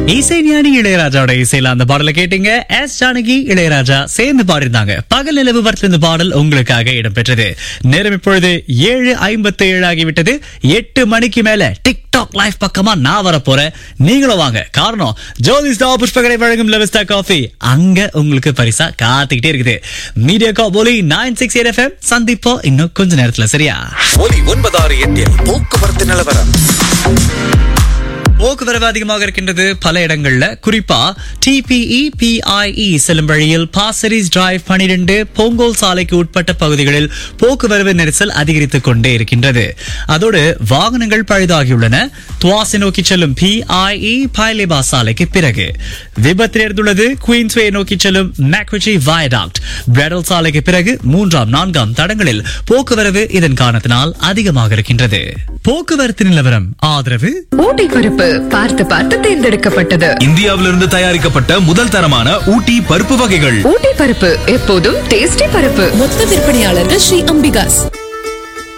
இசைஞானி இளையராஜாவோட இசையில அந்த பாடலை கேட்டீங்க எஸ் ஜானகி இளையராஜா சேர்ந்து பாடிருந்தாங்க பகல் நிலவு வரத்துல இந்த பாடல் உங்களுக்காக இடம்பெற்றது நேரம் இப்பொழுது ஏழு ஐம்பத்தி ஏழு ஆகிவிட்டது எட்டு மணிக்கு மேல டிக்டாக் லைவ் பக்கமா நான் வர போறேன் நீங்களும் வாங்க காரணம் ஜோதிஸ்தா புஷ்பகரை வழங்கும் லெவஸ்டா காஃபி அங்க உங்களுக்கு பரிசா காத்துக்கிட்டே இருக்குது மீடியா கா போலி நைன் சிக்ஸ் எயிட் எஃப்எம் சந்திப்போம் இன்னும் கொஞ்ச நேரத்துல சரியா ஒலி ஒன்பதாறு எட்டில் போக்குவரத்து நிலவரம் போக்குவரவு அதிகமாக இருக்கின்றது பல இடங்கள்ல குறிப்பா டிபிஇ பிஐஇ செல்லும் வழியில் பாசரிஸ் டிரைவ் பனிரெண்டு பொங்கோல் சாலைக்கு உட்பட்ட பகுதிகளில் போக்குவரவு நெரிசல் அதிகரித்துக் கொண்டே இருக்கின்றது அதோடு வாகனங்கள் பழுதாகியுள்ளன துவாசி நோக்கி செல்லும் பிஐஇ பைலேபா சாலைக்கு பிறகு விபத்து நேர்ந்துள்ளது குயின்ஸ்வே நோக்கி செல்லும் மேக்விச்சி வயடாக்ட் பிரெடல் சாலைக்கு பிறகு மூன்றாம் நான்காம் தடங்களில் போக்குவரவு இதன் காரணத்தினால் அதிகமாக இருக்கின்றது போக்குவரத்து நிலவரம் ஆதரவு ஊட்டி பருப்பு பார்த்து பார்த்து தேர்ந்தெடுக்கப்பட்டது இந்தியாவிலிருந்து தயாரிக்கப்பட்ட முதல் தரமான ஊட்டி பருப்பு வகைகள் ஊட்டி பருப்பு எப்போதும் டேஸ்டி பருப்பு மொத்த விற்பனையாளர்கள் ஸ்ரீ அம்பிகாஸ்